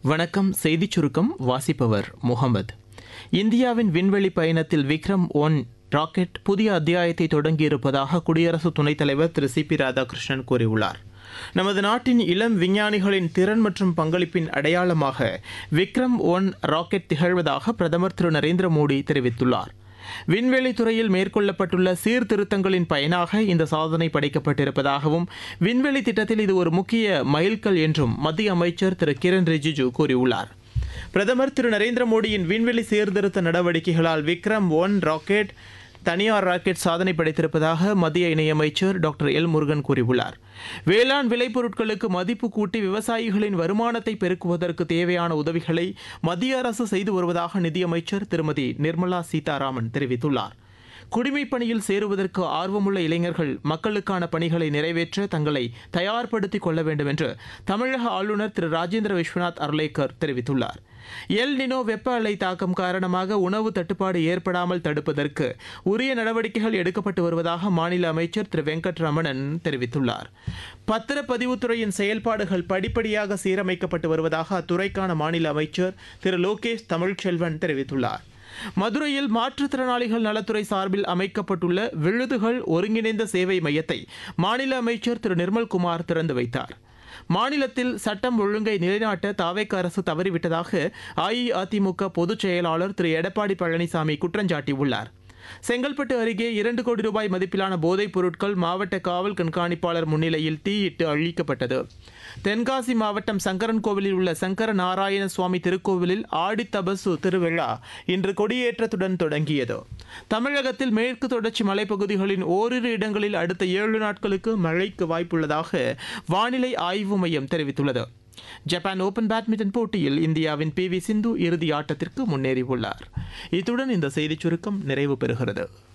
வணக்கம் செய்திச் சுருக்கம் வாசிப்பவர் முகமது இந்தியாவின் விண்வெளி பயணத்தில் விக்ரம் ஒன் ராக்கெட் புதிய அத்தியாயத்தை தொடங்கியிருப்பதாக குடியரசு துணைத் தலைவர் திரு சி பி ராதாகிருஷ்ணன் கூறியுள்ளார் நமது நாட்டின் இளம் விஞ்ஞானிகளின் திறன் மற்றும் பங்களிப்பின் அடையாளமாக விக்ரம் ஒன் ராக்கெட் திகழ்வதாக பிரதமர் திரு நரேந்திர மோடி தெரிவித்துள்ளார் விண்வெளி துறையில் மேற்கொள்ளப்பட்டுள்ள சீர்திருத்தங்களின் பயனாக இந்த சாதனை படைக்கப்பட்டிருப்பதாகவும் விண்வெளி திட்டத்தில் இது ஒரு முக்கிய மைல்கல் என்றும் மத்திய அமைச்சர் திரு கிரண் ரிஜிஜு கூறியுள்ளார் பிரதமர் திரு நரேந்திர மோடியின் விண்வெளி சீர்திருத்த நடவடிக்கைகளால் விக்ரம் ஒன் ராக்கெட் தனியார் ராக்கெட் சாதனை படைத்திருப்பதாக மத்திய இணையமைச்சர் டாக்டர் எல் முருகன் கூறியுள்ளார் வேளாண் விளைபொருட்களுக்கு மதிப்பு கூட்டி விவசாயிகளின் வருமானத்தை பெருக்குவதற்கு தேவையான உதவிகளை மத்திய அரசு செய்து வருவதாக நிதியமைச்சர் திருமதி நிர்மலா சீதாராமன் தெரிவித்துள்ளார் குடிமைப் பணியில் சேருவதற்கு ஆர்வமுள்ள இளைஞர்கள் மக்களுக்கான பணிகளை நிறைவேற்ற தங்களை தயார்படுத்திக் கொள்ள வேண்டும் என்று தமிழக ஆளுநர் திரு ராஜேந்திர விஸ்வநாத் அர்லேக்கர் தெரிவித்துள்ளார் எல் நினோ வெப்ப அலை தாக்கம் காரணமாக உணவு தட்டுப்பாடு ஏற்படாமல் தடுப்பதற்கு உரிய நடவடிக்கைகள் எடுக்கப்பட்டு வருவதாக மாநில அமைச்சர் திரு வெங்கட்ரமணன் தெரிவித்துள்ளார் பத்திரப்பதிவுத்துறையின் செயல்பாடுகள் படிப்படியாக சீரமைக்கப்பட்டு வருவதாக அத்துறைக்கான மாநில அமைச்சர் திரு லோகேஷ் தமிழ்ச்செல்வன் தெரிவித்துள்ளார் மதுரையில் மாற்றுத்திறனாளிகள் நலத்துறை சார்பில் அமைக்கப்பட்டுள்ள விழுதுகள் ஒருங்கிணைந்த சேவை மையத்தை மாநில அமைச்சர் திரு நிர்மல்குமார் திறந்து வைத்தார் மாநிலத்தில் சட்டம் ஒழுங்கை நிலைநாட்ட தாவேக்க அரசு தவறிவிட்டதாக அஇஅதிமுக பொதுச் செயலாளர் திரு எடப்பாடி பழனிசாமி குற்றஞ்சாட்டியுள்ளார் செங்கல்பட்டு அருகே இரண்டு கோடி ரூபாய் மதிப்பிலான போதைப் பொருட்கள் மாவட்ட காவல் கண்காணிப்பாளர் முன்னிலையில் தீயிட்டு அழிக்கப்பட்டது தென்காசி மாவட்டம் சங்கரன் கோவிலில் உள்ள சங்கர நாராயண சுவாமி திருக்கோவிலில் ஆடித்தபசு திருவிழா இன்று கொடியேற்றத்துடன் தொடங்கியது தமிழகத்தில் மேற்கு தொடர்ச்சி மலைப்பகுதிகளின் ஓரிரு இடங்களில் அடுத்த ஏழு நாட்களுக்கு மழைக்கு வாய்ப்புள்ளதாக வானிலை ஆய்வு மையம் தெரிவித்துள்ளது ஜப்பான் ஓபன் பேட்மிண்டன் போட்டியில் இந்தியாவின் பி வி சிந்து இறுதி ஆட்டத்திற்கு முன்னேறியுள்ளார் இத்துடன் இந்த செய்திச் சுருக்கம் நிறைவு பெறுகிறது